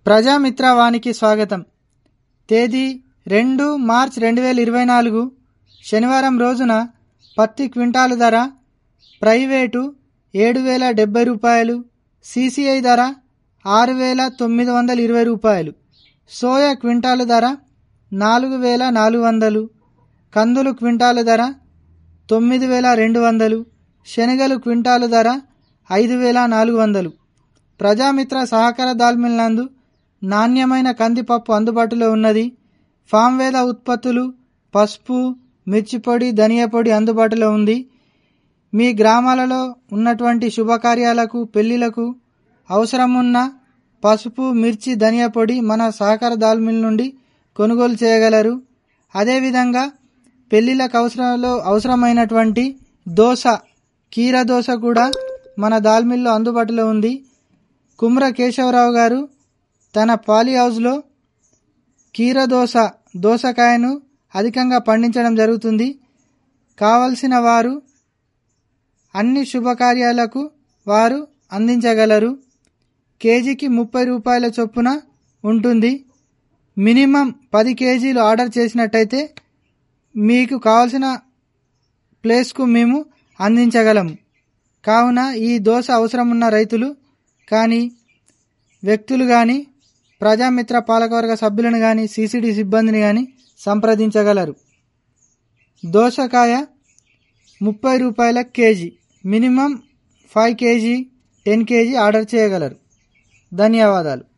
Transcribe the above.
ప్రజామిత్ర వానికి స్వాగతం తేదీ రెండు మార్చ్ రెండు వేల ఇరవై నాలుగు శనివారం రోజున పత్తి క్వింటాలు ధర ప్రైవేటు ఏడు వేల డెబ్బై రూపాయలు సీసీఐ ధర ఆరు వేల తొమ్మిది వందల ఇరవై రూపాయలు సోయా క్వింటాలు ధర నాలుగు వేల నాలుగు వందలు కందులు క్వింటాలు ధర తొమ్మిది వేల రెండు వందలు శనగలు క్వింటాలు ధర ఐదు వేల నాలుగు వందలు ప్రజామిత్ర సహకార దాల్మిల్ నందు నాణ్యమైన కందిపప్పు అందుబాటులో ఉన్నది ఫామ్ వేద ఉత్పత్తులు పసుపు మిర్చిపొడి ధనియా పొడి అందుబాటులో ఉంది మీ గ్రామాలలో ఉన్నటువంటి శుభకార్యాలకు పెళ్లిలకు అవసరమున్న పసుపు మిర్చి ధనియా పొడి మన సహకార దాల్మిల్ నుండి కొనుగోలు చేయగలరు అదేవిధంగా పెళ్లిలకు అవసరంలో అవసరమైనటువంటి దోశ కీర దోశ కూడా మన దాల్మిల్లో అందుబాటులో ఉంది కుమ్ర కేశవరావు గారు తన పాలి హౌస్లో కీర దోశ దోసకాయను అధికంగా పండించడం జరుగుతుంది కావలసిన వారు అన్ని శుభకార్యాలకు వారు అందించగలరు కేజీకి ముప్పై రూపాయల చొప్పున ఉంటుంది మినిమం పది కేజీలు ఆర్డర్ చేసినట్టయితే మీకు కావలసిన ప్లేస్కు మేము అందించగలము కావున ఈ దోశ అవసరం ఉన్న రైతులు కానీ వ్యక్తులు కానీ ప్రజామిత్ర పాలకవర్గ సభ్యులను కానీ సీసీడీ సిబ్బందిని కానీ సంప్రదించగలరు దోసకాయ ముప్పై రూపాయల KG minimum five KG ten KG order చేయగలరు ధన్యవాదాలు